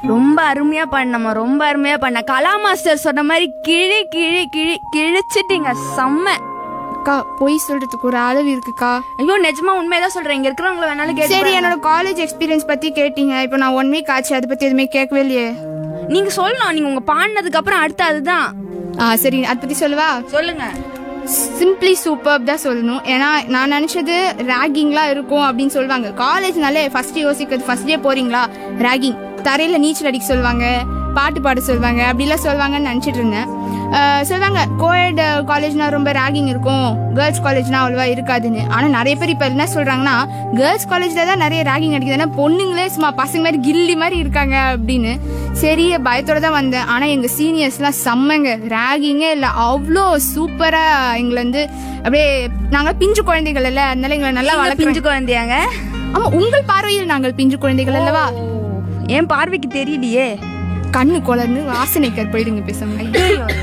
ரொம்ப அருமையா பண்ணம்மா ரொம்ப அருமையா பண்ண கலா மாஸ்டர் சொன்ன மாதிரி கிழி கிழி கிழி கிழிச்சிட்டீங்க செம்ம அக்கா பொய் சொல்றதுக்கு ஒரு அளவு இருக்குக்கா ஐயோ நிஜமா உண்மையதான் சொல்றேன் இங்க இருக்கிறவங்கள வேணாலும் கேட்டு சரி பாருங்க. என்னோட காலேஜ் எக்ஸ்பீரியன்ஸ் பத்தி கேட்டீங்க இப்போ நான் ஒன் வீக் ஆச்சு அதை பத்தி எதுவுமே கேட்கவே இல்லையே நீங்க சொல்லணும் நீங்க உங்க பாடினதுக்கு அப்புறம் அடுத்து அதுதான் ஆ சரி அதை பத்தி சொல்லவா சொல்லுங்க சிம்பிளி சூப்பர் தான் சொல்லணும் ஏன்னா நான் நினைச்சது ரேகிங்லாம் இருக்கும் அப்படின்னு சொல்லுவாங்க காலேஜ்னாலே ஃபர்ஸ்ட் யோசிக்கிறது ஃபர்ஸ்ட் டே போறீங்களா ரேகிங் தரையில நீச்சல் அடிக்க சொல்லுவாங்க பாட்டு பாட சொல்லுவாங்க அப்படிலாம் சொல்லுவாங்கன்னு நினச்சிட்டு இருந்தேன் அஹ் சொல்லுவாங்க கோயட் காலேஜ்னா ரொம்ப ரேகிங் இருக்கும் கேர்ள்ஸ் காலேஜ்னா அவ்வளவா இருக்காதுன்னு ஆனால் நிறைய பேர் இப்போ என்ன சொல்றாங்கன்னா கேர்ள்ஸ் காலேஜில் தான் நிறைய ரேகிங் அடிக்குது ஏன்னா பொண்ணுங்களே சும்மா பசங்க மாதிரி கில்லி மாதிரி இருக்காங்க அப்படின்னு சரி பயத்தோட தான் வந்தேன் ஆனால் எங்கள் சீனியர்ஸ்லாம் செம்மங்க ரேகிங்கே இல்லை அவ்வளோ சூப்பராக எங்களை வந்து அப்படியே நாங்கள் பிஞ்சு குழந்தைகள் இல்லை அதனால எங்களை நல்லா நீங்க வளர்க்குறோம் பிஞ்சு குழந்தையாங்க ஆமா உங்கள் பார்வையில் நாங்கள் பிஞ்சு குழந்தைகள் அல்லவா என் பார்வைக்கு தெரியலையே கண்ணு குளர்ந்து வாசனை கற்பழிடுங்க பேசுங்க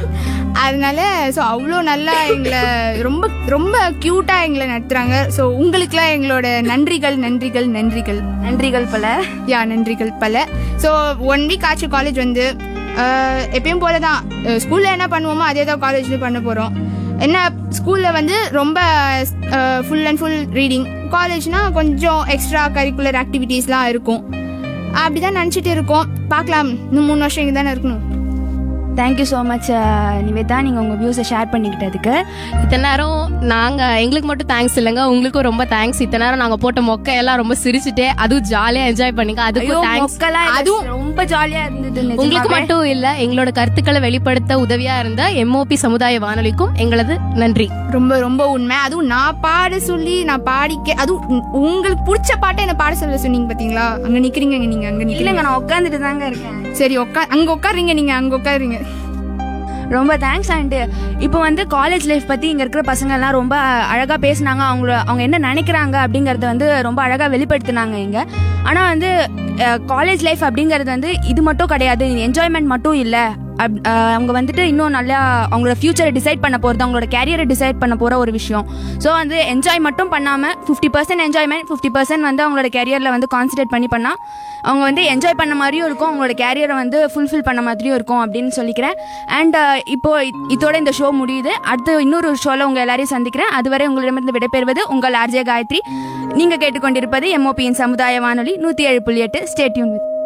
அதனால ஸோ அவ்வளோ நல்லா எங்களை ரொம்ப ரொம்ப க்யூட்டாக எங்களை நடத்துகிறாங்க ஸோ உங்களுக்குலாம் எங்களோட நன்றிகள் நன்றிகள் நன்றிகள் நன்றிகள் பல யா நன்றிகள் பல ஸோ ஒன் வீக் ஆச்சு காலேஜ் வந்து அஹ், எப்பயும் போல தான் ஸ்கூலில் என்ன பண்ணுவோமோ அதே தான் காலேஜ்லேயும் பண்ண போகிறோம் என்ன ஸ்கூலில் வந்து ரொம்ப ஃபுல் அண்ட் ஃபுல் ரீடிங் காலேஜ்னா கொஞ்சம் எக்ஸ்ட்ரா கரிக்குலர் ஆக்டிவிட்டீஸ்லாம் இருக்கும் அப்படிதான் நினச்சிட்டு இருக்கோம் பார்க்கலாம் இன்னும் மூணு வருஷம் இங்கே தானே இருக்கணும் தேங்க்யூ ஸோ மச் நிவேதா நீங்க உங்க வியூஸை ஷேர் பண்ணிக்கிட்டதுக்கு இத்தனை நேரம் நாங்க எங்களுக்கு மட்டும் தேங்க்ஸ் இல்லைங்க உங்களுக்கும் ரொம்ப தேங்க்ஸ் இத்தனை நேரம் நாங்க போட்ட மொக்கை எல்லாம் ரொம்ப சிரிச்சுட்டே அதுவும் ஜாலியா என்ஜாய் பண்ணீங்க ஐயோ அதுக்கும் தேங்க்ஸ் மொக்கெல்லாம் அதுவும் ரொம்ப ஜாலியா இருந்தது நிஜமாவே. உங்களுக்கு மட்டும் இல்ல எங்களோட கருத்துக்களை வெளிப்படுத்த உதவியா இருந்த எம்ஓபி சமுதாய வானொலிக்கும் எங்களது நன்றி ரொம்ப ரொம்ப உண்மை அதுவும் நான் பாட சொல்லி நான் பாடிக்க அதுவும் உ- உங்களுக்கு பிடிச்ச பாட்டை என்ன பாட சொல்ல சொன்னீங்க பாத்தீங்களா அங்க நிக்கிறீங்க நீங்க அங்க நிக்கிறீங்க இல்லைங்க நான் உட்காந்துட்டு தாங்க இருக்கேன் சரி உட்கா அங்க உட்காருங்க நீங்க அங்க உட்காருங்க ரொம்ப தேங்க்ஸ் அண்ட் இப்போ வந்து காலேஜ் லைஃப் பத்தி இங்க இருக்கிற பசங்க எல்லாம் ரொம்ப அழகா பேசுனாங்க அவங்க அவங்க என்ன நினைக்கிறாங்க அப்படிங்கறத வந்து ரொம்ப அழகா வெளிப்படுத்தினாங்க இங்க ஆனா வந்து காலேஜ் லைஃப் அப்படிங்கிறது வந்து இது மட்டும் கிடையாது என்ஜாய்மெண்ட் மட்டும் இல்ல அப்- அஹ், அவங்க வந்துட்டு இன்னும் நல்லா அவங்களோட ஃபியூச்சரை டிசைட் பண்ண போறது அவங்களோட கேரியரை டிசைட் பண்ண போற ஒரு விஷயம் ஸோ வந்து என்ஜாய் மட்டும் பண்ணாம fifty percent enjoyment fifty percent வந்து அவங்களோட கேரியர்ல வந்து கான்சன்ட்ரேட் பண்ணி பண்ணா அவங்க வந்து என்ஜாய் பண்ண மாதிரியும் இருக்கும் அவங்களோட கேரியரை வந்து ஃபுல்ஃபில் பண்ண மாதிரியும் இருக்கும் அப்படின்னு சொல்லிக்கிறேன் அண்ட் இப்போ இ- இதோட இந்த ஷோ முடியுது அடுத்து இன்னொரு ஷோல உங்க எல்லாரையும் சந்திக்கிறேன் அதுவரை உங்களிடமிருந்து விடைபெறுவது உங்கள் ஆர்ஜே காயத்ரி நீங்க கேட்டுக்கொண்டிருப்பது எம்ஓபியின் சமுதாய வானொலி நூத்தி ஏழு புள்ளி எட்டு ஸ்டேட்யூன் வித்